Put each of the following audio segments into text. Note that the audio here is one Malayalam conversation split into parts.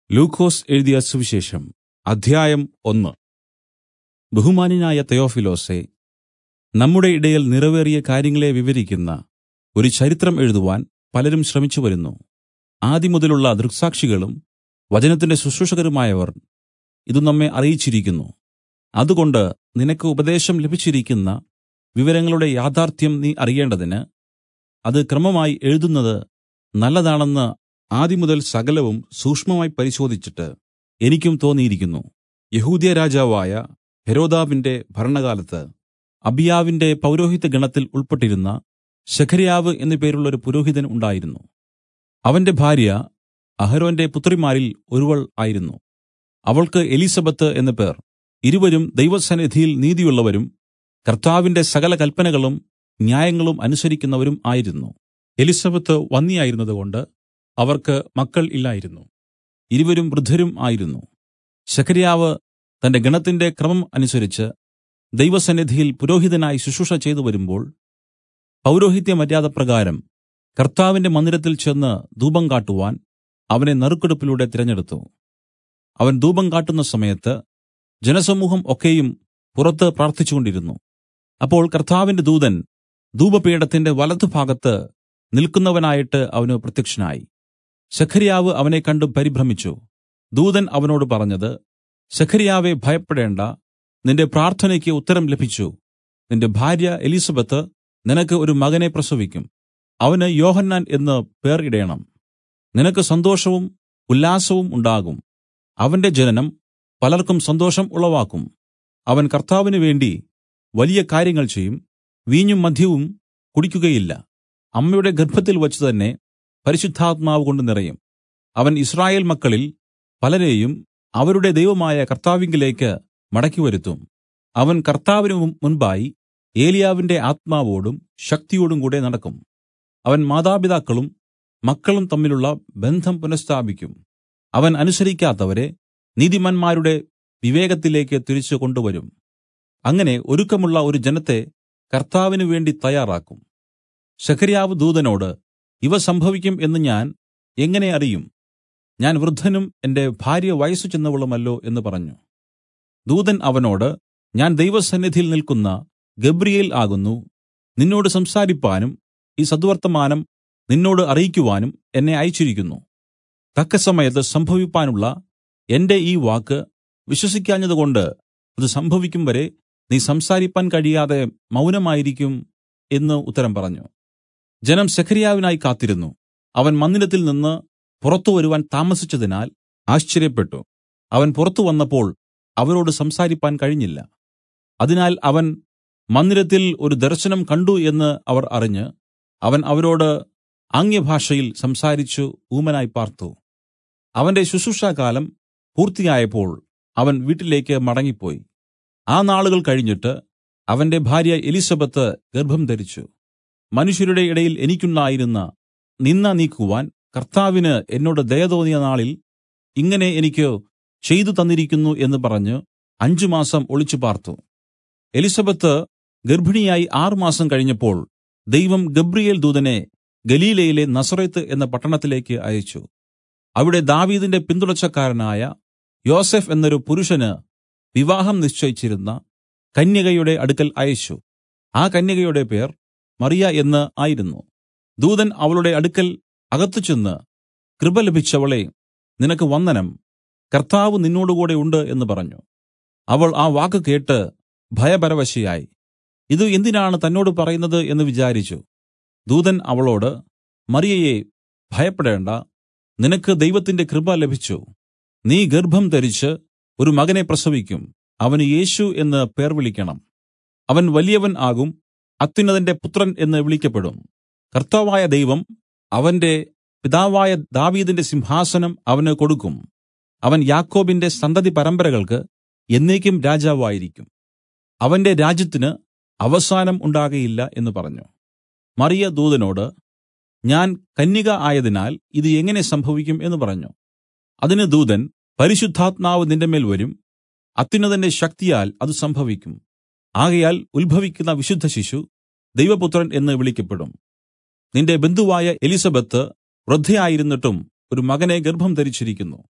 ലൂക്കോസ് എഴുതിയ സുവിശേഷം അധ്യായം ഒന്ന് ബഹുമാന്യനായ തെയോഫിലോസേ നമ്മുടെ ഇടയിൽ നിറവേറിയ കാര്യങ്ങളെ വിവരിക്കുന്ന ഒരു ചരിത്രം എഴുതുവാൻ പലരും ശ്രമിച്ചുവരുന്നു ആദിമുതലുള്ള ദൃക്സാക്ഷികളും വചനത്തിന്റെ ശുശ്രൂഷകരുമായവർ ഇത് നമ്മെ അറിയിച്ചിരിക്കുന്നു അതുകൊണ്ട് നിനക്ക് ഉപദേശം ലഭിച്ചിരിക്കുന്ന വിവരങ്ങളുടെ യാഥാർത്ഥ്യം നീ അറിയേണ്ടതിന് അത് ക്രമമായി എഴുതുന്നത് നല്ലതാണെന്ന് ആദിമുതൽ സകലവും സൂക്ഷ്മമായി പരിശോധിച്ചിട്ട് എനിക്കും തോന്നിയിരിക്കുന്നു യെഹൂദ്യരാജാവായ ഹെരോദാവിന്റെ ഭരണകാലത്ത് അബിയാവിന്റെ പൗരോഹിത്യഗണത്തിൽ ഉൾപ്പെട്ടിരുന്ന സെഖര്യാവ് എന്നു പേരുള്ളൊരു പുരോഹിതൻ ഉണ്ടായിരുന്നു അവന്റെ ഭാര്യ അഹരോന്റെ പുത്രിമാരിൽ ഒരുവൾ ആയിരുന്നു അവൾക്ക് എലിസബെത്ത് എന്നു പേർ ഇരുവരും ദൈവസന്നിധിയിൽ നീതിയുള്ളവരും കർത്താവിന്റെ സകല കല്പനകളും ന്യായങ്ങളും അനുസരിക്കുന്നവരും ആയിരുന്നു എലിസബെത്ത് വന്ധ്യയായിരുന്നതുകൊണ്ട് അവർക്ക് മക്കൾ ഇല്ലായിരുന്നു ഇരുവരും വൃദ്ധരും ആയിരുന്നു സെഖര്യാവ് തന്റെ ഗണത്തിന്റെ ക്രമം അനുസരിച്ച് ദൈവസന്നിധിയിൽ പുരോഹിതനായി ശുശ്രൂഷ ചെയ്തു വരുമ്പോൾ പൗരോഹിത്യ മര്യാദപ്രകാരം കർത്താവിന്റെ മന്ദിരത്തിൽ ചെന്ന് ധൂപം കാട്ടുവാൻ അവനെ നറുക്കെടുപ്പിലൂടെ തിരഞ്ഞെടുത്തു അവൻ ധൂപം കാട്ടുന്ന സമയത്ത് ജനസമൂഹം ഒക്കെയും പുറത്ത് പ്രാർത്ഥിച്ചുകൊണ്ടിരുന്നു അപ്പോൾ കർത്താവിന്റെ ദൂതൻ ധൂപപീഠത്തിന്റെ വലത്തുഭാഗത്ത് നിൽക്കുന്നവനായിട്ട് അവന് പ്രത്യക്ഷനായി സെഖര്യാവ് അവനെ കണ്ട് പരിഭ്രമിച്ചു ദൂതൻ അവനോട് പറഞ്ഞത് സെഖര്യാവെ ഭയപ്പെടേണ്ട നിന്റെ പ്രാർത്ഥനയ്ക്ക് ഉത്തരം ലഭിച്ചു നിന്റെ ഭാര്യ എലിസബെത്ത് നിനക്ക് ഒരു മകനെ പ്രസവിക്കും അവന് യോഹന്നാൻ എന്ന് പേർ ഇടേണം നിനക്ക് സന്തോഷവും ഉല്ലാസവും ഉണ്ടാകും അവന്റെ ജനനം പലർക്കും സന്തോഷം ഉളവാക്കും അവൻ കർത്താവിന് വേണ്ടി വലിയ കാര്യങ്ങൾ ചെയ്യും വീഞ്ഞും മദ്യവും കുടിക്കുകയില്ല അമ്മയുടെ ഗർഭത്തിൽ വച്ച് തന്നെ പരിശുദ്ധാത്മാവ് കൊണ്ട് നിറയും അവൻ ഇസ്രായേൽ മക്കളിൽ പലരെയും അവരുടെ ദൈവമായ കർത്താവിങ്കലേക്ക് മടക്കിവരുത്തും അവൻ കർത്താവിന് മുൻപായി ഏലിയാവിന്റെ ആത്മാവോടും ശക്തിയോടും കൂടെ നടക്കും അവൻ മാതാപിതാക്കളും മക്കളും തമ്മിലുള്ള ബന്ധം പുനഃസ്ഥാപിക്കും അവൻ അനുസരിക്കാത്തവരെ നീതിമാന്മാരുടെ വിവേകത്തിലേക്ക് തിരിച്ചു കൊണ്ടുവരും അങ്ങനെ ഒരുക്കമുള്ള ഒരു ജനത്തെ കർത്താവിന് വേണ്ടി തയ്യാറാക്കും ശഖര്യാവ് ദൂതനോട് ഇവ സംഭവിക്കും എന്ന് ഞാൻ എങ്ങനെ അറിയും ഞാൻ വൃദ്ധനും എന്റെ ഭാര്യ വയസ്സു ചെന്നവളുമല്ലോ എന്ന് പറഞ്ഞു ദൂതൻ അവനോട് ഞാൻ ദൈവസന്നിധിയിൽ നിൽക്കുന്ന ഗബ്രിയേൽ ആകുന്നു നിന്നോട് സംസാരിപ്പാനും ഈ സദ്വർത്തമാനം നിന്നോട് അറിയിക്കുവാനും എന്നെ അയച്ചിരിക്കുന്നു തക്കസമയത്ത് സംഭവിപ്പാനുള്ള എന്റെ ഈ വാക്ക് വിശ്വസിക്കാഞ്ഞതുകൊണ്ട് അത് സംഭവിക്കും വരെ നീ സംസാരിപ്പാൻ കഴിയാതെ മൗനമായിരിക്കും എന്ന് ഉത്തരം പറഞ്ഞു ജനം സെഖര്യാവിനായി കാത്തിരുന്നു അവൻ മന്ദിരത്തിൽ നിന്ന് പുറത്തു വരുവാൻ താമസിച്ചതിനാൽ ആശ്ചര്യപ്പെട്ടു അവൻ പുറത്തു വന്നപ്പോൾ അവരോട് സംസാരിപ്പാൻ കഴിഞ്ഞില്ല അതിനാൽ അവൻ മന്ദിരത്തിൽ ഒരു ദർശനം കണ്ടു എന്ന് അവർ അറിഞ്ഞ് അവൻ അവരോട് ആംഗ്യഭാഷയിൽ സംസാരിച്ചു ഊമനായി പാർത്തു അവന്റെ ശുശ്രൂഷാകാലം പൂർത്തിയായപ്പോൾ അവൻ വീട്ടിലേക്ക് മടങ്ങിപ്പോയി ആ നാളുകൾ കഴിഞ്ഞിട്ട് അവന്റെ ഭാര്യ എലിസബെത്ത് ഗർഭം ധരിച്ചു മനുഷ്യരുടെ ഇടയിൽ എനിക്കുണ്ടായിരുന്ന നിന്ന നീക്കുവാൻ കർത്താവിന് എന്നോട് ദയ തോന്നിയ നാളിൽ ഇങ്ങനെ എനിക്ക് ചെയ്തു തന്നിരിക്കുന്നു എന്ന് പറഞ്ഞ് അഞ്ചു മാസം ഒളിച്ചു പാർത്തു എലിസബെത്ത് ഗർഭിണിയായി ആറുമാസം കഴിഞ്ഞപ്പോൾ ദൈവം ഗബ്രിയേൽ ദൂതനെ ഗലീലയിലെ നസറേത്ത് എന്ന പട്ടണത്തിലേക്ക് അയച്ചു അവിടെ ദാവീദിന്റെ പിന്തുടർച്ചക്കാരനായ യോസെഫ് എന്നൊരു പുരുഷന് വിവാഹം നിശ്ചയിച്ചിരുന്ന കന്യകയുടെ അടുക്കൽ അയച്ചു ആ കന്യകയുടെ പേർ മറിയ എന്ന് ആയിരുന്നു ദൂതൻ അവളുടെ അടുക്കൽ അകത്തു ചെന്ന് കൃപ ലഭിച്ചവളെ നിനക്ക് വന്ദനം കർത്താവ് നിന്നോടുകൂടെ ഉണ്ട് എന്ന് പറഞ്ഞു അവൾ ആ വാക്ക് കേട്ട് ഭയപരവശയായി ഇത് എന്തിനാണ് തന്നോട് പറയുന്നത് എന്ന് വിചാരിച്ചു ദൂതൻ അവളോട് മറിയയെ ഭയപ്പെടേണ്ട നിനക്ക് ദൈവത്തിന്റെ കൃപ ലഭിച്ചു നീ ഗർഭം ധരിച്ച് ഒരു മകനെ പ്രസവിക്കും അവന് യേശു എന്ന് പേർ വിളിക്കണം അവൻ വലിയവൻ ആകും അത്യുന്നതന്റെ പുത്രൻ എന്ന് വിളിക്കപ്പെടും കർത്താവായ ദൈവം അവന്റെ പിതാവായ ദാവീദിന്റെ സിംഹാസനം അവന് കൊടുക്കും അവൻ യാക്കോബിന്റെ സന്തതി പരമ്പരകൾക്ക് എന്നേക്കും രാജാവായിരിക്കും അവന്റെ രാജ്യത്തിന് അവസാനം ഉണ്ടാകയില്ല എന്ന് പറഞ്ഞു മറിയ ദൂതനോട് ഞാൻ കന്യക ആയതിനാൽ ഇത് എങ്ങനെ സംഭവിക്കും എന്ന് പറഞ്ഞു അതിന് ദൂതൻ പരിശുദ്ധാത്മാവ് നിന്റെ മേൽ വരും അത്യുന്നതന്റെ ശക്തിയാൽ അത് സംഭവിക്കും ആകയാൽ ഉത്ഭവിക്കുന്ന വിശുദ്ധ ശിശു ദൈവപുത്രൻ എന്ന് വിളിക്കപ്പെടും നിന്റെ ബന്ധുവായ എലിസബെത്ത് വൃദ്ധയായിരുന്നിട്ടും ഒരു മകനെ ഗർഭം ധരിച്ചിരിക്കുന്നു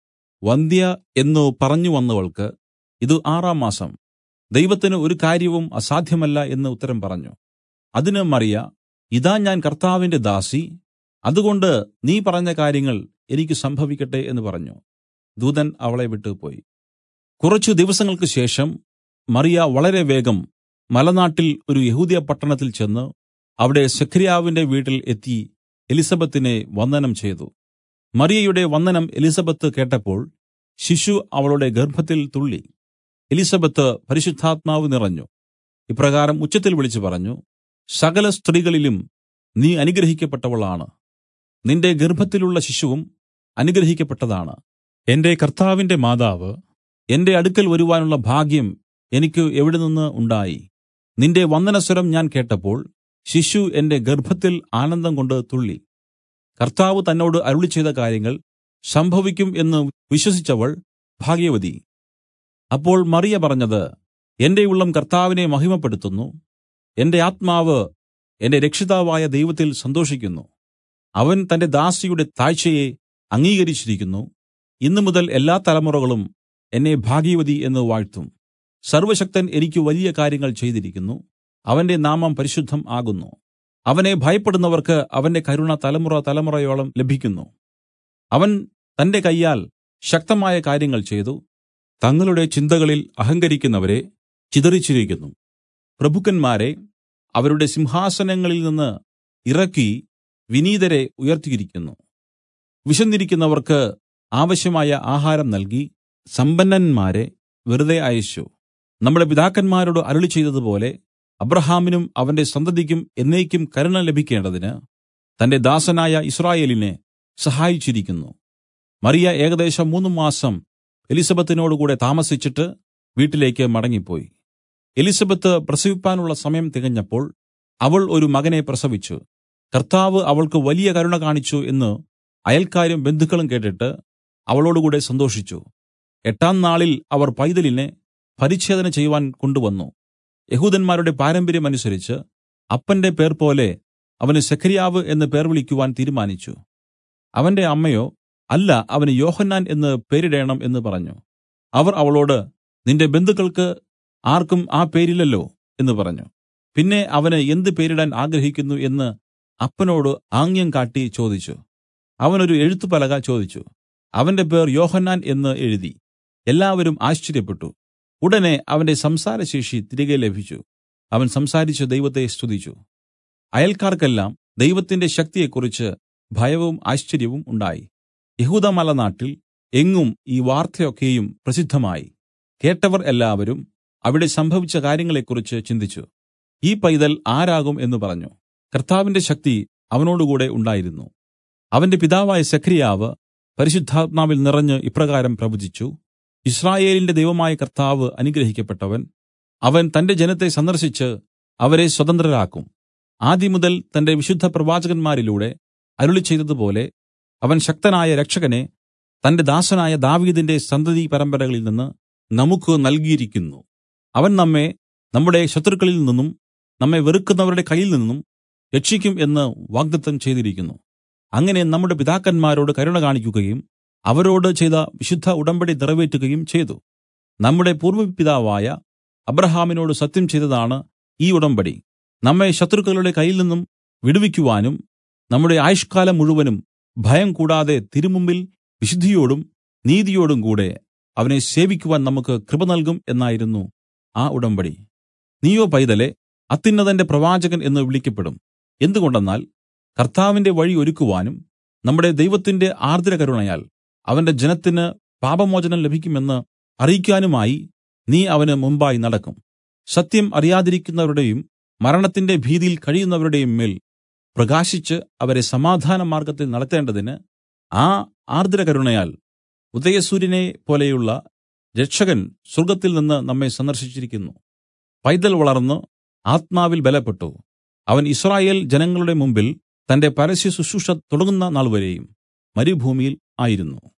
വന്ധ്യ എന്നു പറഞ്ഞു വന്നവൾക്ക് ഇത് ആറാം മാസം ദൈവത്തിന് ഒരു കാര്യവും അസാധ്യമല്ല എന്ന് ഉത്തരം പറഞ്ഞു അതിന് മറിയ ഇതാ ഞാൻ കർത്താവിന്റെ ദാസി അതുകൊണ്ട് നീ പറഞ്ഞ കാര്യങ്ങൾ എനിക്ക് സംഭവിക്കട്ടെ എന്ന് പറഞ്ഞു ദൂതൻ അവളെ വിട്ടുപോയി കുറച്ചു ദിവസങ്ങൾക്ക് ശേഷം മറിയ വളരെ വേഗം മലനാട്ടിൽ ഒരു യഹൂദ്യ പട്ടണത്തിൽ ചെന്ന് അവിടെ സെഖര്യാവിന്റെ വീട്ടിൽ എത്തി എലിസബത്തിനെ വന്ദനം ചെയ്തു മറിയയുടെ വന്ദനം എലിസബത്ത് കേട്ടപ്പോൾ ശിശു അവളുടെ ഗർഭത്തിൽ തുള്ളി എലിസബത്ത് പരിശുദ്ധാത്മാവ് നിറഞ്ഞു ഇപ്രകാരം ഉച്ചത്തിൽ വിളിച്ചു പറഞ്ഞു സകല സ്ത്രീകളിലും നീ അനുഗ്രഹിക്കപ്പെട്ടവളാണ് നിന്റെ ഗർഭത്തിലുള്ള ശിശുവും അനുഗ്രഹിക്കപ്പെട്ടതാണ് എന്റെ കർത്താവിന്റെ മാതാവ് എന്റെ അടുക്കൽ വരുവാനുള്ള ഭാഗ്യം എനിക്ക് എവിടെ നിന്ന് ഉണ്ടായി നിന്റെ വന്ദനസ്വരം ഞാൻ കേട്ടപ്പോൾ ശിശു എന്റെ ഗർഭത്തിൽ ആനന്ദം കൊണ്ട് തുള്ളി കർത്താവ് തന്നോട് അരുളി ചെയ്ത കാര്യങ്ങൾ സംഭവിക്കും എന്ന് വിശ്വസിച്ചവൾ ഭാഗ്യവതി അപ്പോൾ മറിയ പറഞ്ഞത് എന്റെ ഉള്ളം കർത്താവിനെ മഹിമപ്പെടുത്തുന്നു എന്റെ ആത്മാവ് എന്റെ രക്ഷിതാവായ ദൈവത്തിൽ സന്തോഷിക്കുന്നു അവൻ തന്റെ ദാസിയുടെ താഴ്ചയെ അംഗീകരിച്ചിരിക്കുന്നു ഇന്നു മുതൽ എല്ലാ തലമുറകളും എന്നെ ഭാഗ്യവതി എന്ന് വാഴ്ത്തും സർവശക്തൻ എനിക്ക് വലിയ കാര്യങ്ങൾ ചെയ്തിരിക്കുന്നു അവന്റെ നാമം പരിശുദ്ധം ആകുന്നു അവനെ ഭയപ്പെടുന്നവർക്ക് അവന്റെ കരുണ തലമുറ തലമുറയോളം ലഭിക്കുന്നു അവൻ തന്റെ കയ്യാൽ ശക്തമായ കാര്യങ്ങൾ ചെയ്തു തങ്ങളുടെ ചിന്തകളിൽ അഹങ്കരിക്കുന്നവരെ ചിതറിച്ചിരിക്കുന്നു പ്രഭുക്കന്മാരെ അവരുടെ സിംഹാസനങ്ങളിൽ നിന്ന് ഇറക്കി വിനീതരെ ഉയർത്തിയിരിക്കുന്നു വിശന്നിരിക്കുന്നവർക്ക് ആവശ്യമായ ആഹാരം നൽകി സമ്പന്നന്മാരെ വെറുതെ അയച്ചു നമ്മുടെ പിതാക്കന്മാരോട് അരുളി ചെയ്തതുപോലെ അബ്രഹാമിനും അവന്റെ സന്തതിക്കും എന്നേക്കും കരുണ ലഭിക്കേണ്ടതിന് തന്റെ ദാസനായ ഇസ്രായേലിനെ സഹായിച്ചിരിക്കുന്നു മറിയ ഏകദേശം മൂന്ന് മാസം എലിസബത്തിനോടുകൂടെ താമസിച്ചിട്ട് വീട്ടിലേക്ക് മടങ്ങിപ്പോയി എലിസബത്ത് പ്രസവിപ്പാനുള്ള സമയം തികഞ്ഞപ്പോൾ അവൾ ഒരു മകനെ പ്രസവിച്ചു കർത്താവ് അവൾക്ക് വലിയ കരുണ കാണിച്ചു എന്ന് അയൽക്കാരും ബന്ധുക്കളും കേട്ടിട്ട് അവളോടുകൂടെ സന്തോഷിച്ചു എട്ടാം നാളിൽ അവർ പൈതലിനെ പരിച്ഛേദന ചെയ്യുവാൻ കൊണ്ടുവന്നു യഹൂദന്മാരുടെ പാരമ്പര്യമനുസരിച്ച് അപ്പന്റെ പേർ പോലെ അവന് സെഖര്യാവ് എന്ന് പേർ വിളിക്കുവാൻ തീരുമാനിച്ചു അവന്റെ അമ്മയോ അല്ല അവന് യോഹന്നാൻ എന്ന് പേരിടേണം എന്ന് പറഞ്ഞു അവർ അവളോട് നിന്റെ ബന്ധുക്കൾക്ക് ആർക്കും ആ പേരില്ലല്ലോ എന്ന് പറഞ്ഞു പിന്നെ അവന് എന്ത് പേരിടാൻ ആഗ്രഹിക്കുന്നു എന്ന് അപ്പനോട് ആംഗ്യം കാട്ടി ചോദിച്ചു അവനൊരു എഴുത്തുപലക ചോദിച്ചു അവന്റെ പേർ യോഹന്നാൻ എന്ന് എഴുതി എല്ലാവരും ആശ്ചര്യപ്പെട്ടു ഉടനെ അവന്റെ സംസാരശേഷി തിരികെ ലഭിച്ചു അവൻ സംസാരിച്ച് ദൈവത്തെ സ്തുതിച്ചു അയൽക്കാർക്കെല്ലാം ദൈവത്തിന്റെ ശക്തിയെക്കുറിച്ച് ഭയവും ആശ്ചര്യവും ഉണ്ടായി യഹൂദമലനാട്ടിൽ എങ്ങും ഈ വാർത്തയൊക്കെയും പ്രസിദ്ധമായി കേട്ടവർ എല്ലാവരും അവിടെ സംഭവിച്ച കാര്യങ്ങളെക്കുറിച്ച് ചിന്തിച്ചു ഈ പൈതൽ ആരാകും എന്ന് പറഞ്ഞു കർത്താവിന്റെ ശക്തി അവനോടുകൂടെ ഉണ്ടായിരുന്നു അവന്റെ പിതാവായ സെഖരിയാവ് പരിശുദ്ധാത്മാവിൽ നിറഞ്ഞ് ഇപ്രകാരം പ്രവചിച്ചു ഇസ്രായേലിന്റെ ദൈവമായ കർത്താവ് അനുഗ്രഹിക്കപ്പെട്ടവൻ അവൻ തന്റെ ജനത്തെ സന്ദർശിച്ച് അവരെ സ്വതന്ത്രരാക്കും ആദിമുതൽ തന്റെ വിശുദ്ധ പ്രവാചകന്മാരിലൂടെ അരുളി ചെയ്തതുപോലെ അവൻ ശക്തനായ രക്ഷകനെ തന്റെ ദാസനായ ദാവീദിന്റെ സന്തതി പരമ്പരകളിൽ നിന്ന് നമുക്ക് നൽകിയിരിക്കുന്നു അവൻ നമ്മെ നമ്മുടെ ശത്രുക്കളിൽ നിന്നും നമ്മെ വെറുക്കുന്നവരുടെ കയ്യിൽ നിന്നും രക്ഷിക്കും എന്ന് വാഗ്ദത്തം ചെയ്തിരിക്കുന്നു അങ്ങനെ നമ്മുടെ പിതാക്കന്മാരോട് കരുണ കാണിക്കുകയും അവരോട് ചെയ്ത വിശുദ്ധ ഉടമ്പടി നിറവേറ്റുകയും ചെയ്തു നമ്മുടെ പൂർവ്വപിതാവായ അബ്രഹാമിനോട് സത്യം ചെയ്തതാണ് ഈ ഉടമ്പടി നമ്മെ ശത്രുക്കളുടെ കയ്യിൽ നിന്നും വിടുവിക്കുവാനും നമ്മുടെ ആയുഷ്കാലം മുഴുവനും ഭയം കൂടാതെ തിരുമുമ്പിൽ വിശുദ്ധിയോടും നീതിയോടും കൂടെ അവനെ സേവിക്കുവാൻ നമുക്ക് കൃപ നൽകും എന്നായിരുന്നു ആ ഉടമ്പടി നീയോ പൈതലെ അത്യുന്നതന്റെ പ്രവാചകൻ എന്ന് വിളിക്കപ്പെടും എന്തുകൊണ്ടെന്നാൽ കർത്താവിന്റെ വഴി ഒരുക്കുവാനും നമ്മുടെ ദൈവത്തിന്റെ ആർദ്ര കരുണയാൽ അവന്റെ ജനത്തിന് പാപമോചനം ലഭിക്കുമെന്ന് അറിയിക്കാനുമായി നീ അവന് മുമ്പായി നടക്കും സത്യം അറിയാതിരിക്കുന്നവരുടെയും മരണത്തിന്റെ ഭീതിയിൽ കഴിയുന്നവരുടെയും മേൽ പ്രകാശിച്ച് അവരെ സമാധാന മാർഗത്തിൽ നടത്തേണ്ടതിന് ആ ആർദ്ര കരുണയാൽ ഉദയസൂര്യനെ പോലെയുള്ള രക്ഷകൻ സ്വർഗ്ഗത്തിൽ നിന്ന് നമ്മെ സന്ദർശിച്ചിരിക്കുന്നു പൈതൽ വളർന്ന് ആത്മാവിൽ ബലപ്പെട്ടു അവൻ ഇസ്രായേൽ ജനങ്ങളുടെ മുമ്പിൽ തന്റെ പരസ്യ ശുശ്രൂഷ തുടങ്ങുന്ന നാൾവരെയും മരുഭൂമിയിൽ ആയിരുന്നു